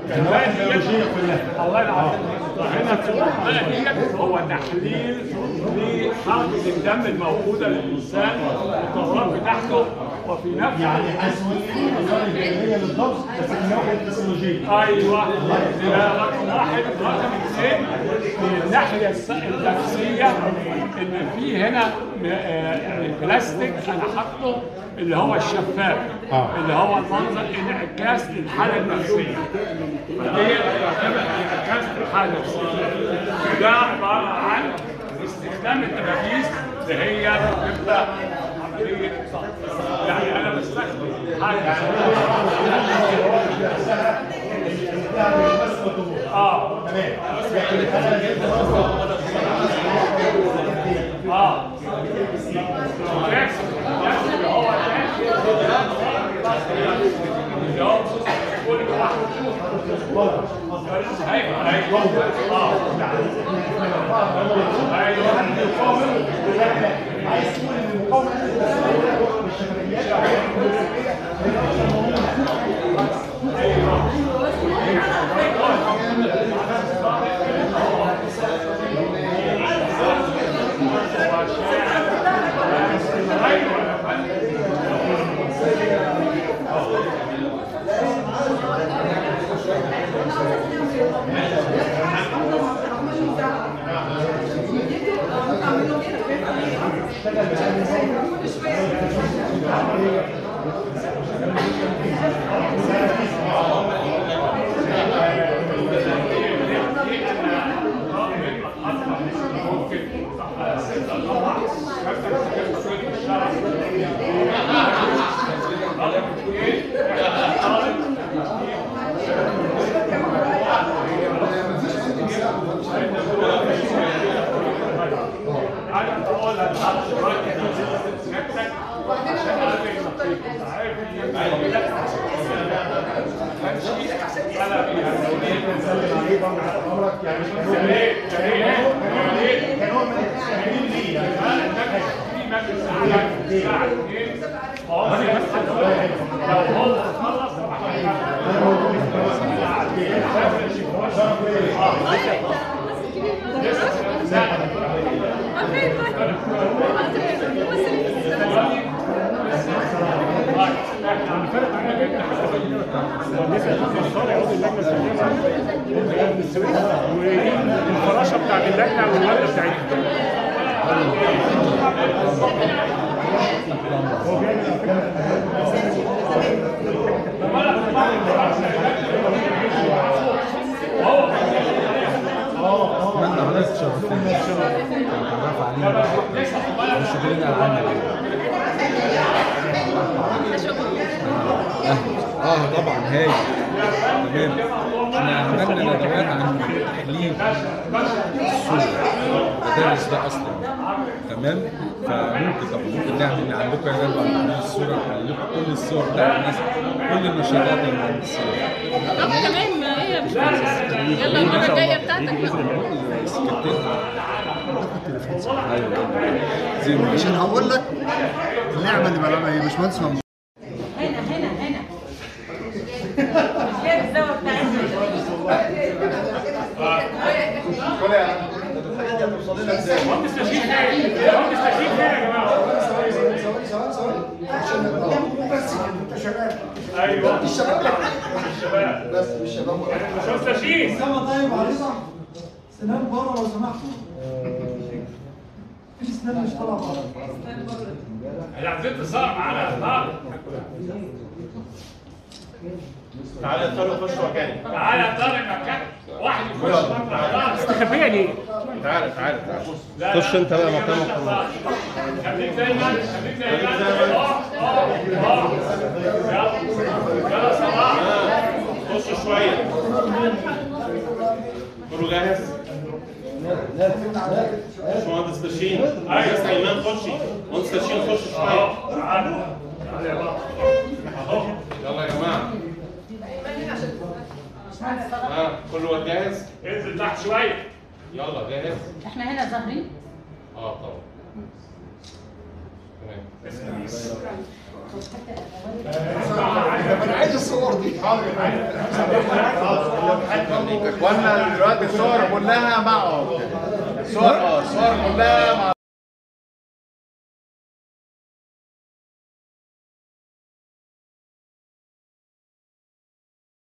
الباقي البيولوجيه كلها الله ينعم هنا في المنطقه ديت هو تحليل لحركه الدم الموجوده للانسان والقرارات بتاعته وفي نفس يعني اسوي الاداره البيولوجيه للضبط بس من ناحيه الفسيولوجيه ايوه ده رقم واحد رقم اثنين من الناحيه الس- النفسيه ان في هنا م- آه، بلاستيك انا حاطه اللي هو الشفاف آه. اللي هو المنظر انعكاس للحاله النفسيه فدي تعتبر انعكاس للحاله النفسيه ده عباره عن استخدام التراكيز اللي هي بتبقى عمليه يعني انا بستخدم حاجه اه اه يكسب يكسب اللي هو اللي هو كل واحد ايوه ايوه اه ايوه عايز تقول ان المقاومه الشبكيات انا بقول لك نفسك عشان عمرك يعني مش يا ريت يا ريت يا ريت كنوع من التحليل ليه يعني في مجلس اعلى الساعه 2 لو هو خلص والفراشه بتاعت اللجنه والورده بتاعتها اتمنى حضرتك تشرفنا تعرف علينا مش شغالين عننا اه طبعا هاي تمام احنا عملنا ندوات عن تحليل الصور بدرس ده اصلا تمام فممكن طبعا ممكن نعمل عندكم يا جماعه تحليل الصوره نحلل لكم كل الصور بتاعت الناس كل النشاطات اللي عند الصور طب تمام ما هي مش يلا المره الجايه بتاعتك بقى ايوه زي ما عشان هقول لك اللعبه اللي بلعبها ايه باشمهندس ممدوح هنا هنا هنا جايب الزاويه بتاعتنا مهندس تشريف ايه؟ مهندس تشريف ايه يا جماعه؟ ايوه الشباب الشباب بس مش شباب مش تشريف طيب عريضة سنان بره لو سمحتوا في سنان مش طالعه بره احنا عايزين تصور معانا يا طارق تعالى يا طارق خش مكاني تعالى يا طارق مكان واحد يخش مطرح طارق مستخبيه ليه؟ تعالى تعالى تعالى لا، خش لا، انت بقى خليك مكانك يا طارق. خليك دايما خليك دايما اه اه اه يلا يلا صلاح خش شويه كله جاهز باشمهندس تشين ايوه سليمان خشي مهندس تشين خش شويه اه تعالى تعالى يا بابا اهو يلا يا جماعه ها كله جاهز انزل تحت شويه يلا جاهز احنا هنا ظاهرين اه طبعا تمام انا عايز الصور دي حاضر اخوانا دلوقتي الصور كلها مع صور اه الصور كلها مع